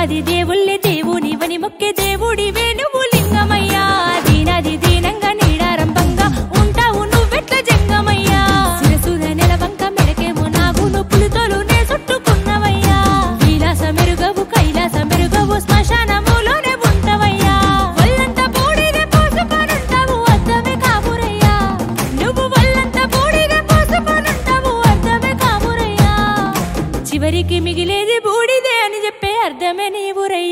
దేవాది దేవుళ్ళే దేవునివని మొక్కే దేవుడి వేణువు లింగమయ్యా దీనాది దీనంగా నీడారంభంగా ఉంటావు నువ్వెట్ల జంగమయ్యా శిరసున నెలవంక మెడకేమో నాగును పులితోలు నే చుట్టుకున్నవయ్యా విలాస మెరుగవు కైలాస మెరుగవు శ్మశానములోనే ఉంటవయ్యా ఒళ్ళంత బూడిద పోసుకొనుంటావు అర్థమే కామురయ్యా నువ్వు ఒళ్ళంత బూడిద పోసుకొనుంటావు అర్థమే కామురయ్యా చివరికి మిగిలేది బూడిదే అని చెప్పే అర్థమే నీవురయ్యా